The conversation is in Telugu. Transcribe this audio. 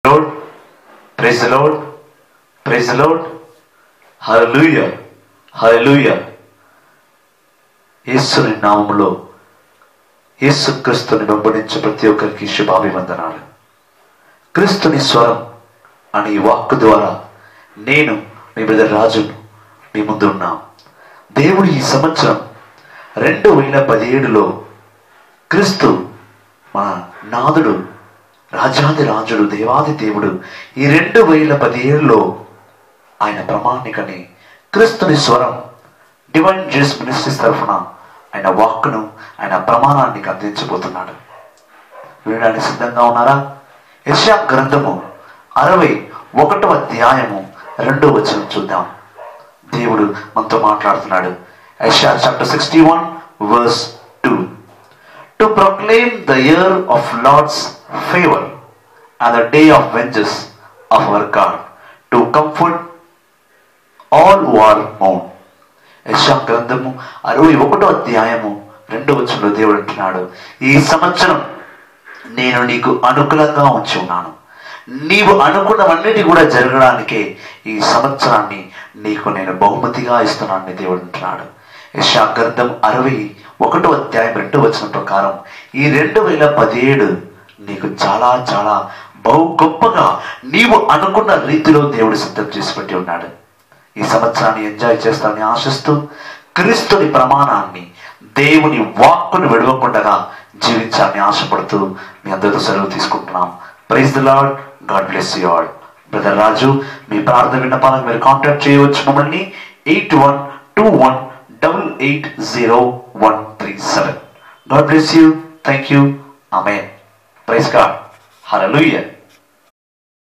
load praise Lord praise Lord hallelujah hallelujah యేసుని నామములో యేసు క్రీస్తుని వెంబడించే ప్రతి ఒక్కరికి శుభాభివందనాలు క్రీస్తుని స్వరం అనే ఈ వాక్కు ద్వారా నేను మీ బ్రదర్ రాజును మీ ముందు ఉన్నాం దేవుడు ఈ సంవత్సరం రెండు వేల పదిహేడులో క్రీస్తు మన నాదుడు రాజాది రాజుడు దేవాది దేవుడు ఈ రెండు వేల పదిహేడులో ఆయన ప్రమాణికని క్రీస్తుని స్వరం డివైన్ జేస్ మినిస్ట్రీస్ తరఫున ఆయన వాక్కును ఆయన ప్రమాణానికి అందించబోతున్నాడు వినడానికి సిద్ధంగా ఉన్నారా యశా గ్రంథము అరవై ఒకటో అధ్యాయము రెండో వచనం చూద్దాం దేవుడు మనతో మాట్లాడుతున్నాడు యశా chapter sixty one verse two to proclaim the year of Lord's favour and the day of vengeance of our God to comfort all who మౌన్ యశా గ్రంథము అరవై ఒకటో అధ్యాయము రెండో వచనంలో దేవుడు అంటున్నాడు ఈ సంవత్సరం నేను నీకు అనుకూలంగా ఉంచి ఉన్నాను నీవు అనుకున్నవన్నిటి కూడా జరగడానికే ఈ సంవత్సరాన్ని నీకు నేను బహుమతిగా ఇస్తున్నానని దేవుడు అంటున్నాడు యశా గ్రంథం అరవై ఒకటో అధ్యాయం రెండో వచనం ప్రకారం ఈ రెండు వేల పదిహేడు నీకు చాలా చాలా బహు గొప్పగా నీవు అనుకున్న రీతిలో దేవుడు సిద్ధం చేసి పెట్టి ఉన్నాడు ఈ సంవత్సరాన్ని ఎంజాయ్ చేస్తానని ఆశిస్తూ క్రీస్తుని ప్రమాణాన్ని దేవుని వాక్కును విడవకుండగా జీవించాలని ఆశపడుతూ మీ అందరితో సెలవు తీసుకుంటున్నాం praise the Lord God bless you all brother Raju మీ ప్రార్థన విన్నపాలకు మీరు కాంటాక్ట్ చేయవచ్చు మమ్మల్ని eight one two one double eight zero one three seven God bless you thank you ఆమె ప్రైజ్ గాడ్ హల్లెలూయా